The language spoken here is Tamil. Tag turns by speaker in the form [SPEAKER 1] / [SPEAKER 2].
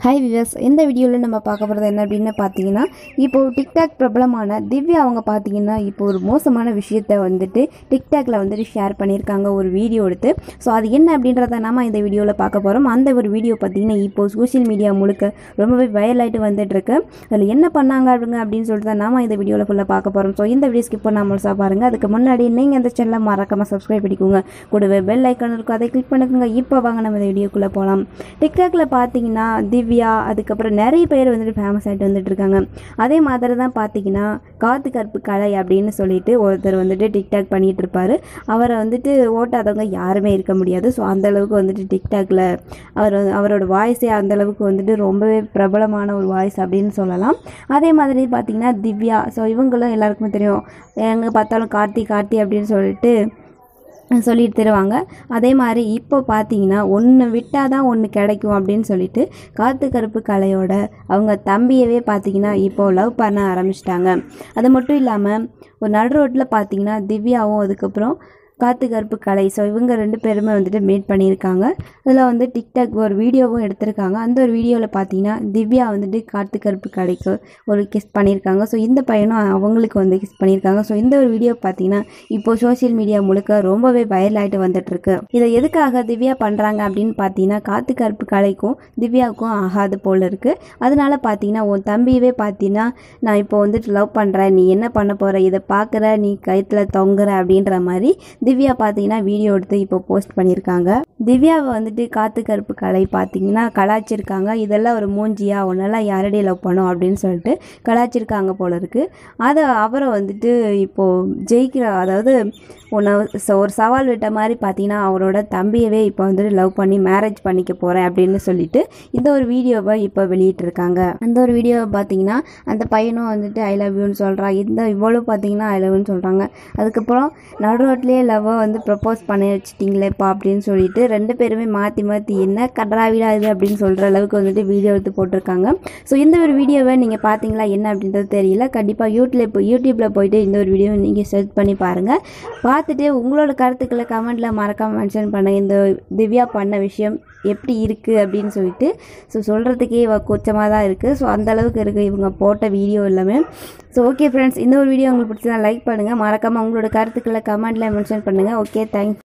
[SPEAKER 1] ஹாய் விவர்ஸ் இந்த வீடியோவில் நம்ம பார்க்க போகிறது என்ன அப்படின்னு பார்த்தீங்கன்னா இப்போது டிக்டாக் பிரபலமான திவ்யா அவங்க பார்த்தீங்கன்னா இப்போ ஒரு மோசமான விஷயத்தை வந்துட்டு டிக்டாக்ல வந்துட்டு ஷேர் பண்ணியிருக்காங்க ஒரு வீடியோ எடுத்து ஸோ அது என்ன அப்படின்றத நாம இந்த வீடியோவில் பார்க்க போகிறோம் அந்த ஒரு வீடியோ பார்த்தீங்கன்னா இப்போ சோஷியல் மீடியா முழுக்க ரொம்பவே வைரல் ஆகிட்டு வந்துட்டு இருக்கு அதில் என்ன பண்ணாங்க அப்படிங்க அப்படின்னு சொல்லிட்டு தான் நாம இந்த வீடியோவில் ஃபுல்லாக பார்க்க போகிறோம் ஸோ இந்த வீடியோ ஸ்கிப் பண்ணாமல் முழுசாக பாருங்கள் அதுக்கு முன்னாடி நீங்கள் இந்த சேனலை மறக்காமல் சப்ஸ்கிரைப் பண்ணிக்கோங்க கூடவே பெல் ஐக்கான் இருக்கும் அதை கிளிக் பண்ணிக்கோங்க இப்போ வாங்க நம்ம இந்த வீடியோக்குள்ளே போகலாம் டிக்டாக்ல பார்த்தீங்கன்னா திவ்யா அதுக்கப்புறம் நிறைய பேர் வந்துட்டு ஃபேமஸ் ஆகிட்டு வந்துட்டு இருக்காங்க அதே மாதிரி தான் பார்த்தீங்கன்னா காத்து கற்பு கலை அப்படின்னு சொல்லிட்டு ஒருத்தர் வந்துட்டு டிக்டாக் பண்ணிட்டு இருப்பாரு அவரை வந்துட்டு ஓட்டாதவங்க யாருமே இருக்க முடியாது ஸோ அந்த அளவுக்கு வந்துட்டு டிக்டாக்ல அவர் வந்து- அவரோட வாய்ஸே அந்த அளவுக்கு வந்துட்டு ரொம்பவே பிரபலமான ஒரு வாய்ஸ் அப்படின்னு சொல்லலாம் அதே மாதிரி பார்த்தீங்கன்னா திவ்யா ஸோ இவங்களும் எல்லாருக்குமே தெரியும் எங்கே பார்த்தாலும் கார்த்தி கார்த்தி அப்படின்னு சொல்லிட்டு சொல்லிட்டு தருவாங்க அதே மாதிரி இப்போ பார்த்தீங்கன்னா ஒன்று விட்டால் தான் ஒன்று கிடைக்கும் அப்படின்னு சொல்லிட்டு காத்து கருப்பு கலையோட அவங்க தம்பியவே பார்த்தீங்கன்னா இப்போ லவ் பண்ண ஆரம்பிச்சிட்டாங்க அது மட்டும் இல்லாமல் ஒரு நடு ரோட்டில் பார்த்தீங்கன்னா திவ்யாவும் அதுக்கப்புறம் காத்து கருப்பு கலை ஸோ இவங்க ரெண்டு பேருமே வந்துட்டு மீட் பண்ணியிருக்காங்க அதில் வந்து டிக்டாக் ஒரு வீடியோவும் எடுத்திருக்காங்க அந்த ஒரு வீடியோவில் பார்த்தீங்கன்னா திவ்யா வந்துட்டு காத்து கருப்பு கலைக்கு ஒரு கிஸ் பண்ணியிருக்காங்க ஸோ இந்த பையனும் அவங்களுக்கு வந்து கிஸ் பண்ணியிருக்காங்க ஸோ இந்த ஒரு வீடியோ பார்த்தீங்கன்னா இப்போ சோஷியல் மீடியா முழுக்க ரொம்பவே வைரல் ஆகிட்டு வந்துட்டு இருக்கு இதை எதுக்காக திவ்யா பண்ணுறாங்க அப்படின்னு பார்த்தீங்கன்னா காத்து கருப்பு கலைக்கும் திவ்யாவுக்கும் ஆகாது போல இருக்கு அதனால பார்த்தீங்கன்னா உன் தம்பியவே பார்த்தீங்கன்னா நான் இப்போ வந்துட்டு லவ் பண்ணுறேன் நீ என்ன பண்ண போற இதை பார்க்குற நீ கயிற்றுல தொங்குற அப்படின்ற மாதிரி திவ்யா பார்த்தீங்கன்னா வீடியோ எடுத்து இப்போ போஸ்ட் பண்ணியிருக்காங்க திவ்யாவை வந்துட்டு காத்து கருப்பு கலை பார்த்தீங்கன்னா கலாச்சிருக்காங்க இதெல்லாம் ஒரு மூஞ்சியா உன்னெல்லாம் யாரடி லவ் பண்ணும் அப்படின்னு சொல்லிட்டு கலாச்சிருக்காங்க போல இருக்கு அதை அவரை வந்துட்டு இப்போது ஜெயிக்கிற அதாவது உன்னை ச- ஒரு சவால் விட்ட மாதிரி பார்த்தீங்கன்னா அவரோட தம்பியவே இப்போ வந்துட்டு லவ் பண்ணி மேரேஜ் பண்ணிக்க போகிறேன் அப்படின்னு சொல்லிட்டு இந்த ஒரு வீடியோவை இப்போ வெளியிட்டிருக்காங்க அந்த ஒரு வீடியோவை பார்த்தீங்கன்னா அந்த பையனும் வந்துட்டு ஐ லவ் யூன்னு சொல்கிறான் இந்த இவ்வளோ பார்த்தீங்கன்னா ஐ லவ்னு சொல்கிறாங்க அதுக்கப்புறம் நடு ரோட்லேயே லவ்வை வந்து ப்ரப்போஸ் பண்ணி வச்சிட்டிங்களேப்பா அப்படின்னு சொல்லிட்டு ரெண்டு பேருமே மாற்றி மாற்றி என்ன கட்ராவிடா இது அப்படின்னு சொல்கிற அளவுக்கு வந்துட்டு வீடியோ எடுத்து போட்டிருக்காங்க ஸோ இந்த ஒரு வீடியோவை நீங்கள் பார்த்தீங்களா என்ன அப்படின்றது தெரியல கண்டிப்பாக யூடியூப்ல யூடியூப்பில் போயிட்டு இந்த ஒரு வீடியோவை நீங்கள் சர்ச் பண்ணி பாருங்கள் பார்த்துட்டு உங்களோட கருத்துக்களை கமெண்ட்டில் மறக்காமல் மென்ஷன் பண்ணுங்க இந்த திவ்யா பண்ண விஷயம் எப்படி இருக்குது அப்படின்னு சொல்லிட்டு ஸோ சொல்கிறதுக்கே கூச்சமாக தான் இருக்குது ஸோ அந்த அளவுக்கு இருக்குது இவங்க போட்ட வீடியோ எல்லாமே ஸோ ஓகே ஃப்ரெண்ட்ஸ் இந்த ஒரு வீடியோ உங்களுக்கு பிடிச்சதா லைக் பண்ணுங்கள் மறக்காமல் உங்களோட கருத்துக்களை கமெண்ட்டில் மென்ஷன் பண்ணுங்கள் ஓகே தேங்க்ஸ்